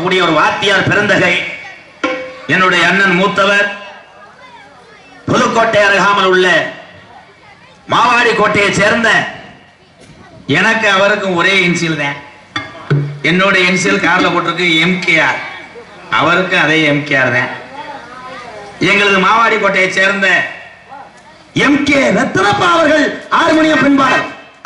வாழக்கூடிய ஒரு வாத்தியார் பெருந்தகை என்னுடைய அண்ணன் மூத்தவர் புதுக்கோட்டை அருகாமல் உள்ள மாவாடி கோட்டையை சேர்ந்த எனக்கு அவருக்கும் ஒரே இன்சியல் தான் என்னோட இன்சியல் கார்ல போட்டிருக்கு எம்கேஆர் அவருக்கு அதே எம்கேஆர் தான் எங்களது மாவாடி கோட்டையை சேர்ந்த எம் கே ரத்னப்பா அவர்கள் ஆறுமணிய பெண்பாளர்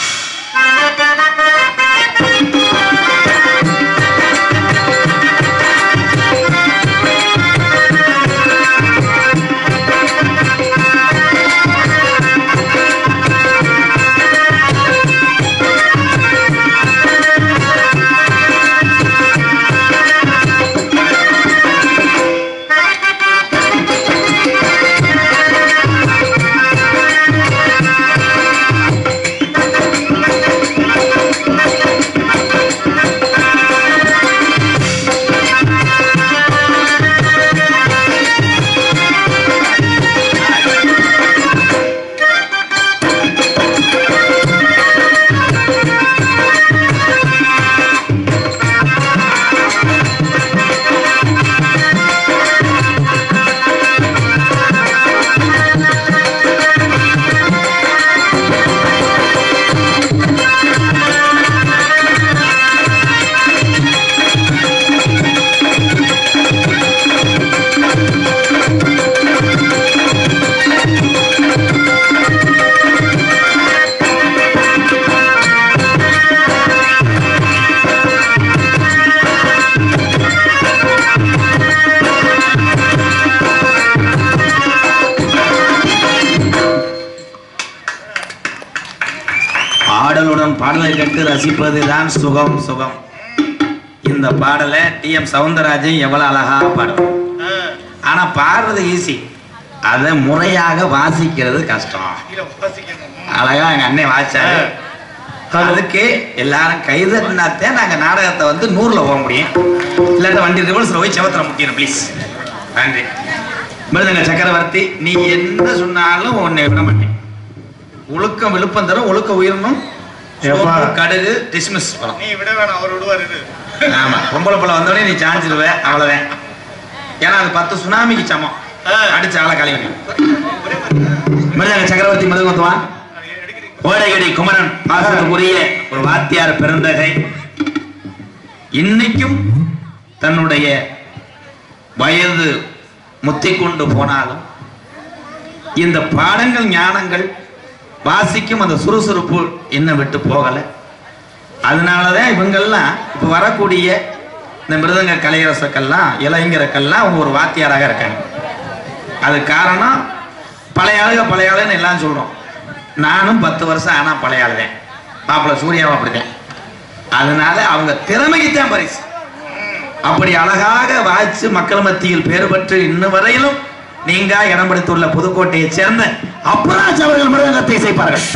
ஆடலுடன் பாடலை கேட்டு ரசிப்பதுதான் சுகம் சுகம் இந்த பாடலை டி எம் சவுந்தரராஜன் எவ்வளவு அழகா பாடும் ஆனா பாடுறது ஈஸி அதை முறையாக வாசிக்கிறது கஷ்டம் அழகா எங்க அண்ணன் வாசிச்சாரு அதுக்கு எல்லாரும் கைதட்டினாத்தே நாங்க நாடகத்தை வந்து நூறுல போக முடியும் இல்லாட்ட வண்டி ரிவர்ஸ்ல போய் செவத்துல முட்டிடும் ப்ளீஸ் நன்றி மிருதங்க சக்கரவர்த்தி நீ என்ன சொன்னாலும் உன்னை விட மாட்டேன் ஒழுக்கம் விழுப்பம் தரும் ஒழுக்க உயிரணும் எப்பா? சோப்பு, கடுகு டிஸ்மிஸ் பழம் நீ விட வேணாம் அவர் விடுவார் இது ஆமா பொம்பளை பிள்ளை வந்தோடனே நீ சாஞ்சிருவ அவ்வளவுதான் ஏன்னா அது பத்து சுனாமிக்கு சமம் அடிச்ச ஆளை கழிவு மிருதங்க சக்கரவர்த்தி மிருதங்கத்துவான் கோடையடி குமரன் பாசத்துக்குரிய ஒரு வாத்தியார் பெருந்தகை இன்னைக்கும் தன்னுடைய வயது முத்திக் கொண்டு போனாலும் இந்த பாடங்கள் ஞானங்கள் வாசிக்கும் அந்த சுறுசுறுப்பு இன்னும் விட்டு போகல அதனாலதான் இவங்கெல்லாம் இப்ப வரக்கூடிய இந்த மிருதங்க கலையரசுக்கெல்லாம் இளைஞருக்கெல்லாம் அவங்க ஒரு வாத்தியாராக இருக்காங்க அது காரணம் பழைய ஆளுக பழைய ஆளுன்னு எல்லாம் சொல்றோம் நானும் பத்து வருஷம் ஆனா பழைய ஆளுதான் மாப்பிள்ள சூர்யாவும் அப்படிதான் அதனால அவங்க திறமைக்கு தான் பரிசு அப்படி அழகாக வாய்ச்சு மக்கள் மத்தியில் பேறு பெற்று இன்னும் வரையிலும் நீங்க இடம் பிடித்துள்ள புதுக்கோட்டையை சேர்ந்த அப்ராஜ் அவர்கள் மிருதங்கத்தை இசைப்பார்கள்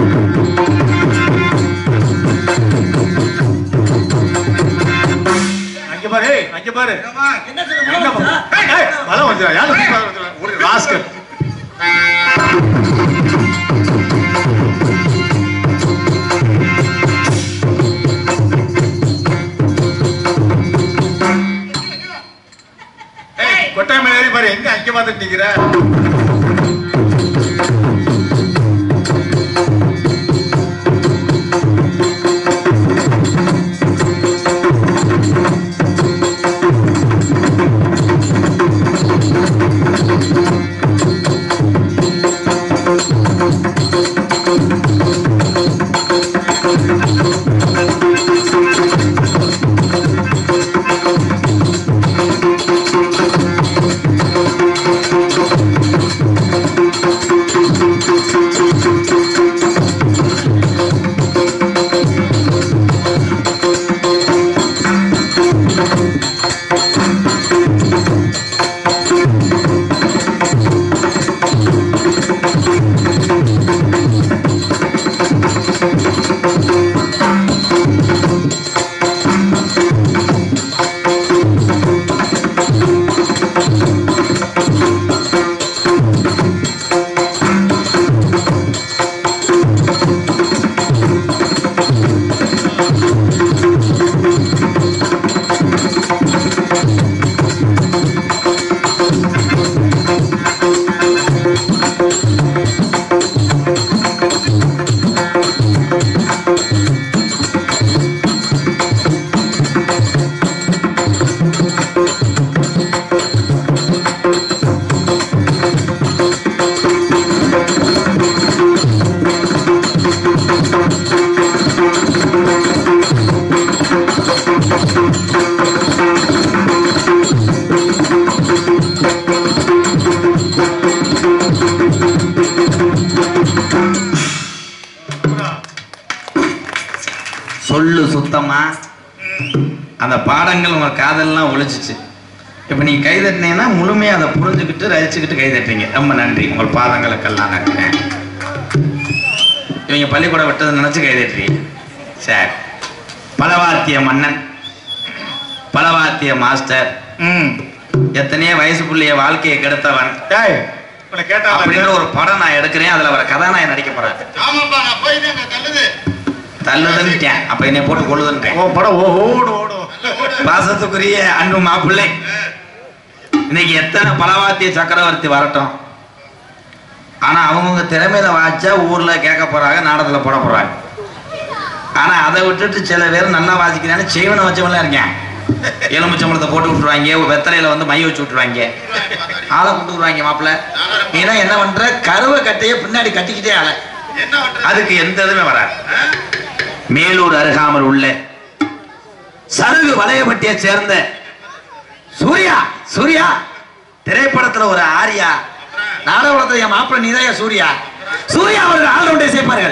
அங்க பாரு ஏய், அங்க பாரு என்ன பண்ற? ஏய், ஏய், பலம் வந்துடா யாரு ஒரு ராஸ்கல் ஏய், கொட்டாய் மேல ஏறி பாரு எங்க அங்க பார்த்துட்டு நிக்கிற பாடமா அந்த பாடங்கள் உங்க காதெல்லாம் ஒழிச்சிச்சு இப்போ நீ கை தட்டினீங்கன்னா முழுமையாக அதை புரிஞ்சுக்கிட்டு ரசிச்சுக்கிட்டு கை தட்டுறீங்க ரொம்ப நன்றி உங்கள் பாதங்களுக்கெல்லாம் நன்றி இவங்க பள்ளிக்கூடம் விட்டதை நினச்சி கை தட்டுறீங்க சரி பலவாத்திய மன்னன் பலவாத்திய மாஸ்டர் ம் எத்தனையோ வயசு புள்ளைய வாழ்க்கையை கெடுத்தவன் டேய் உன்னை கேட்டா அப்படின்ற ஒரு படம் நான் எடுக்கிறேன் அதுல வர கதாநாயகன் நடிக்க போறேன் ஆமாப்பா நான் போயிட்டேன் நான் தள்ளுது தள்ளுதுன்னுட்டேன் அப்ப என்னை போட்டு கொள்ளுதுன்ட்டேன் ஓ படம் ஓ ஓடு ஓடும் பாசத்துக்குரிய அன்பு மாப்பிள்ளை இன்னைக்கு எத்தனை பலவாத்திய சக்கரவர்த்தி வரட்டும் ஆனா அவங்கவுங்க திறமையில வாச்சா ஊர்ல கேட்க போறாங்க நாடகத்துல போட போறாங்க ஆனா அதை விட்டுட்டு சில பேர் நல்லா வாசிக்கிறான்னு செய்வனை வச்சவங்களா இருக்கேன் எலுமிச்சம்பளத்தை போட்டு விட்டுருவாங்க வெத்தலையில வந்து மை வச்சு விட்டுருவாங்க ஆளை கொண்டு விடுவாங்க மாப்பிள்ள நீனா என்ன பண்ற கருவை கட்டைய பின்னாடி கட்டிக்கிட்டே ஆள என்ன பண்றது அதுக்கு எந்த இதுவுமே வராது மேலூர் அருகாமல் உள்ள சருகு வளையப்பட்டியை சேர்ந்த சூர்யா சூர்யா திரைப்படத்துல ஒரு ஆரியா நாடகத்துல என் மாப்பிள்ள நீதான் என் சூர்யா சூர்யா அவர்கள் ஆல்ரவுண்டை சேர்ப்பார்கள்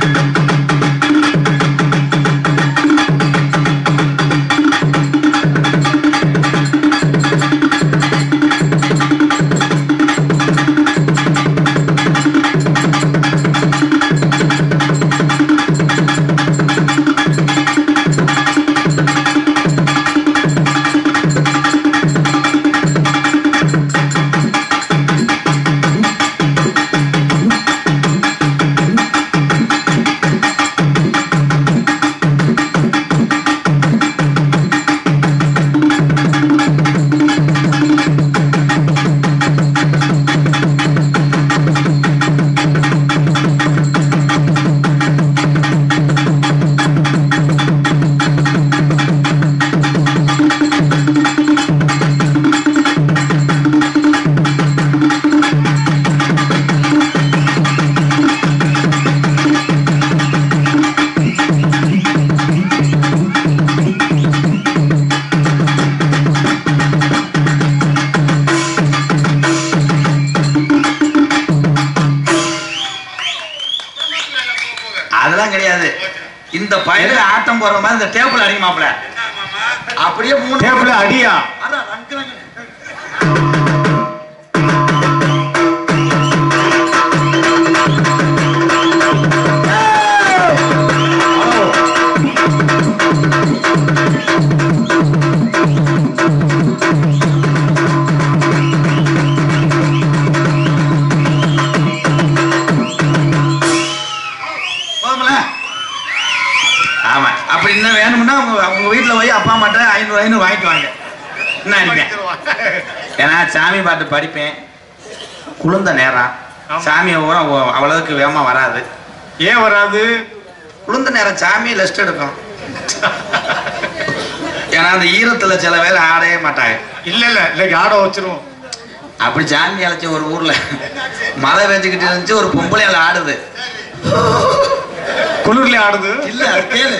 அதெல்லாம் கிடையாது இந்த பயல ஆட்டம் போடுற மாதிரி இந்த டேபிள் அடிக்க மாப்பிள அப்படியே மூணு டேபிள் அடியா அதான், ரங்கு, ரங்கு. போதுமில்ல? ஆமா அப்படி இன்னும் வேணும்னா அவங்க அவங்க வீட்டுல போய் அப்பா அம்மாட்ட ஐநூறு ஐநூறு வாங்கிட்டு வாங்க என்ன அடிப்பேன் ஏன்னா சாமி பாட்டு படிப்பேன் குளிர்ந்த நேரம் ஆமா. சாமி பூரா அவ்வ- அவ்வளவுக்கு வேகமா வராது ஏன் வராது குளிர்ந்த நேரம் சாமி ரெஸ்ட் எடுக்கும் ஏன்னா அந்த ஈரத்துல சில பேர் ஆடவே மாட்டாங்க இல்ல இல்ல இன்னைக்கு ஆட வச்சிருவோம் அப்படி சாமி அழைச்ச ஒரு ஊர்ல மழை பெஞ்சுக்கிட்டு இருந்துச்சு ஒரு பொம்பளையால ஆடுது குளிர்ல ஆடுது இல்ல அது கேளு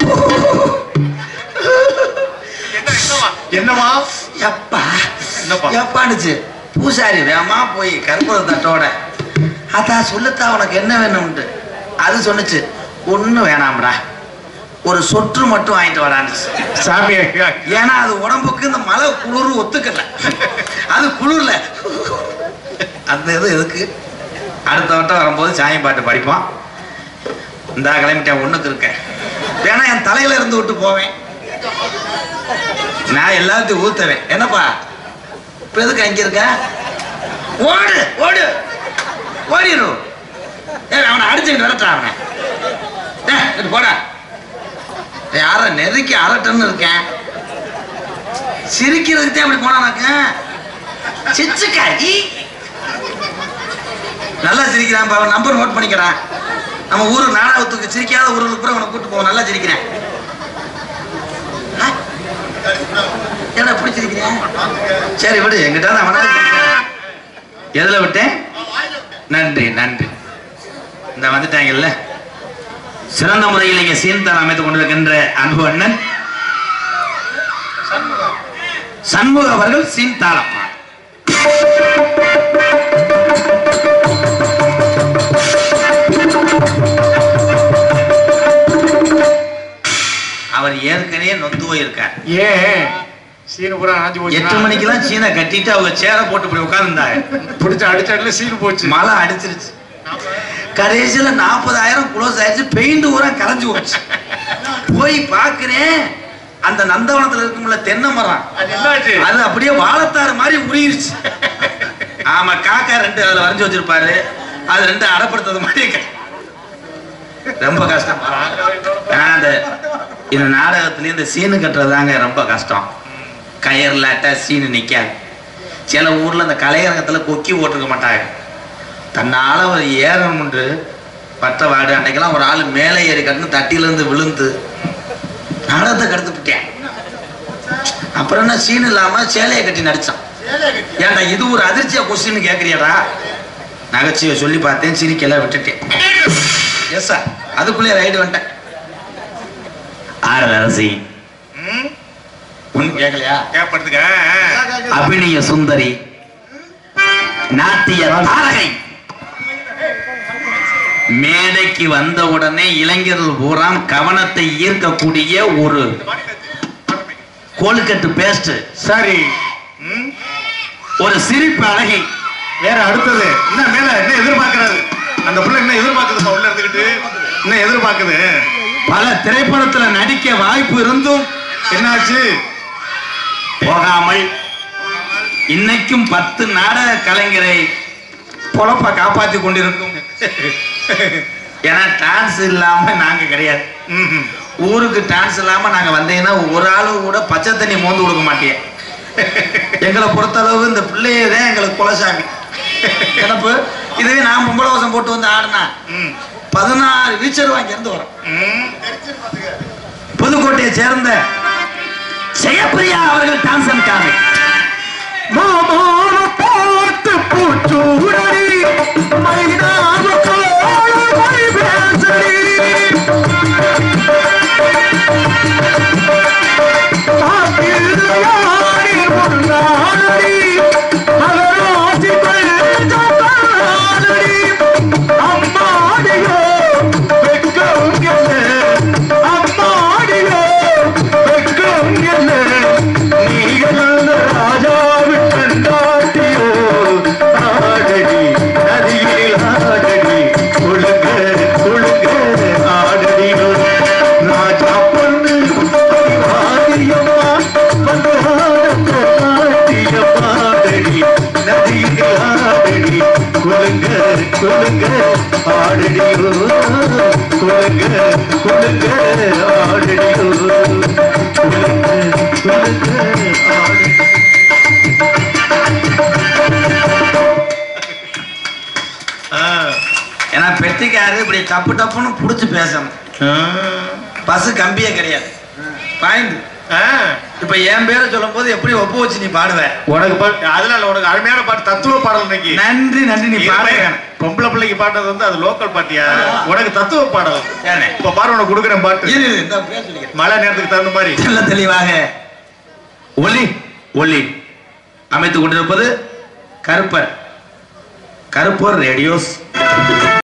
என்ன என்னவா என்னவா எப்பா என்னப்பா? எப்பானுச்சு பூசாரி வேகமா போய் கற்பூர தட்டோட அதான் சொல்லுத்தா உனக்கு என்ன வேணும்ட்டு அது சொன்னுச்சு ஒண்ணும் வேணாம்டா ஒரு சொற்று மட்டும் வாங்கிட்டு வரான்னுச்சு சாமி ஏன்னா அது உடம்புக்கு இந்த மழை குளிர் ஒத்துக்கல அது குளிர்ல அந்த இது எதுக்கு அடுத்த வட்டம் வரும்போது சாமி பாட்டு படிப்போம் இந்த கிளம்பிட்டேன் ஒண்ணுக்கு இருக்கேன் வேணா என் தலையில இருந்து விட்டு போவேன் நான் எல்லாத்தையும் ஊத்துவேன் என்னப்பா இப்ப எதுக்கு அங்க இருக்க ஓடு ஓடு ஓடிடு ஏய் அவனை அடிச்சுக்கிட்டு விரட்டான் அவனை ஏய், இங்கிட்டு போடா யார நெருக்கி அரட்டன்னு இருக்கேன் சிரிக்கிறதுக்கு தான் அப்படி போனானாக்க சிச்சுக்காரி நல்லா சிரிக்கிறான் அவன் நம்பர் நோட் பண்ணிக்கிறான் நம்ம ஊரு நாடகத்துக்கு சிரிக்காத ஊருக்கு கூட அவனை கூட்டு போவோம் நல்லா சிரிக்கிறேன் ஆ? என்ன எப்படி சிரிக்கிறேன் சரி விடு எங்கிட்ட தான் அவனா சிரிக்கிறான். எதுல விட்டேன் நன்றி நன்றி இந்த வந்துட்டாங்கல்ல சிறந்த முறையில் இங்கே சீன்தான் அமைத்துக் கொண்டிருக்கின்ற அன்பு அண்ணன் சண்முக அவர்கள் சீன்தாளம் அவர் ஏற்கனவே நொந்து போயிருக்கார் ஏன் சீனு பூரா ஆஞ்சு போச்சு எட்டு மணிக்கெல்லாம் சீனை கட்டிட்டு அவங்க சேரை போட்டு இப்படி உட்கார்ந்துருந்தாங்க பிடிச்ச அடிச்சாடுல சீனு போச்சு மழை அடிச்சிருச்சு கடைசியில நாற்பதாயிரம் குளோஸ் ஆயிடுச்சு பெயிண்ட் ஊரா கரைஞ்சு போச்சு போய் பாக்குறேன் அந்த நந்தவனத்துல இருக்கும்ல தென்னை மரம் அது என்னாச்சு அது அப்படியே வாழைத்தாறு மாதிரி உருகிருச்சு ஆமா காக்கா ரெண்டு அதுல வரைஞ்சு வச்சிருப்பாரு அது ரெண்டு அடப்படுத்தது மாதிரி க- ரொம்ப கஷ்டம் ஆனா, அந்த இந்த நாடகத்துல இந்த சீனு கட்டுறதாங்க ரொம்ப கஷ்டம் கயர்லாட்டா சீனு நிக்காது சில ஊர்ல அந்த கலையரங்கத்துல கொக்கி ஓட்டுக்க மாட்டாங்க தன்னால ஒரு ஏறம் உண்டு பட்ட வாடு அன்னைக்கெல்லாம் ஒரு ஆள் மேலே ஏறி கட்டுன்னு தட்டில இருந்து விழுந்து நாடகத்தை கடுத்து விட்டேன் அப்புறம் என்ன சீன் இல்லாம சேலையை கட்டி நடிச்சான் ஏன்டா இது ஒரு அதிர்ச்சியா கொஸ்டின் கேக்குறியாடா நகைச்சுவை சொல்லி பார்த்தேன் சிரிக்கல விட்டுட்டேன் எஸ் சார் அதுக்குள்ளே ரைடு வந்துட்டேன் ஆறு அரசி ம், ஒண்ணு கேட்கலையா கேப்பறதுக்கு ஆ, ஆ. அபிநய சுந்தரி நாட்டிய தாரகை மேடைக்கு வந்த உடனே இளைஞர்கள் பூராம் கவனத்தை ஈர்க்கக்கூடிய ஒரு கோல்கட்டு பேஸ்ட் சரி ம், ஒரு சிரிப்பு அழகை வேற அடுத்தது என்ன மேல என்ன எதிர்பார்க்கறது அந்த புள்ள என்ன எதிர்பார்க்குது உள்ள இருந்துகிட்டு என்ன எதிர்பார்க்குது பல திரைப்படத்துல நடிக்க வாய்ப்பு இருந்தும் என்னாச்சு போகாமல் இன்னைக்கும் பத்து நாடக கலைஞரை பொழப்ப காப்பாத்தி கொண்டிருக்கும் ஏன்னா டான்ஸ் இல்லாம நாங்க கிடையாது ம்ஹும். ஊருக்கு டான்ஸ் இல்லாம நாங்க வந்தீங்கன்னா ஒரு ஆளு கூட பச்சை தண்ணி மோந்து கொடுக்க மாட்டீங்க எங்களை பொறுத்தளவு இந்த பிள்ளையே தான் எங்களுக்கு குலசாமி கிடப்பு இதுவே நான் பொம்பளை வசம் போட்டு வந்து ஆடினா ம், பதினாறு வீச்சர் வாங்கி இருந்து வரோம் ம். புதுக்கோட்டையை சேர்ந்த ஜெயப்பிரியா அவர்கள் டான்ஸ் அனுக்காங்க மாமான பார்த்து பூச்சூடடி மைதான கோடு மை பேசடி பாட்டில்லையாடி முன்னாடி மகராசி கொஞ்சம் தானடி அம்மாடியோ வெக்கம் என்ன அம்மாடியோ வெக்கம் என்ன நீங்கள் ராஜாவின் கண்டாட்டியோ ஆடடி நதியில் ஆடடி கொழுங்க கொழுங்க ஆடடியோ ராஜா பொண்ணு வாரியம்மா வந்து ஆடத்த நாட்டிய பாடடி நதியில் ஆடடி கொழுங்க கொழுங்க ஆடடியோ கொழுங்க கொழுங்க ஆடடியோ கொழுங்க கொழுங்க ஆடடி ஏன்னா பெட்டிக்காரு இப்படி டப்பு டப்புன்னு புடிச்சு பேசணும் பஸ் கம்பியே கிடையாது பாயிண்ட் இப்ப என் பேரை சொல்லும் போது எப்படி ஒப்பு வச்சு நீ பாடுவ உனக்கு பாட்டு அதெல்லாம் இல்ல, உனக்கு அருமையான பாட்டு தத்துவ பாடல் இன்னைக்கு நன்றி நன்றி நீ பாட இருப்பேன். பொம்பளை பிள்ளைக்கு பாடுறது வந்து அது லோக்கல் பாட்டியா உனக்கு தத்துவ பாடல் ஏனே? இப்ப பாரு உனக்கு கொடுக்குறேன் பாட்டு இரு, இரு, இந்த பேர் சொல்லிக்கிறேன். மழை நேரத்துக்கு தகுந்த மாதிரி தெள்ள தெளிவாக ஒளி ஒளி அமைத்துக் கொண்டிருப்பது கருப்பர் கருப்பர் ரேடியோஸ்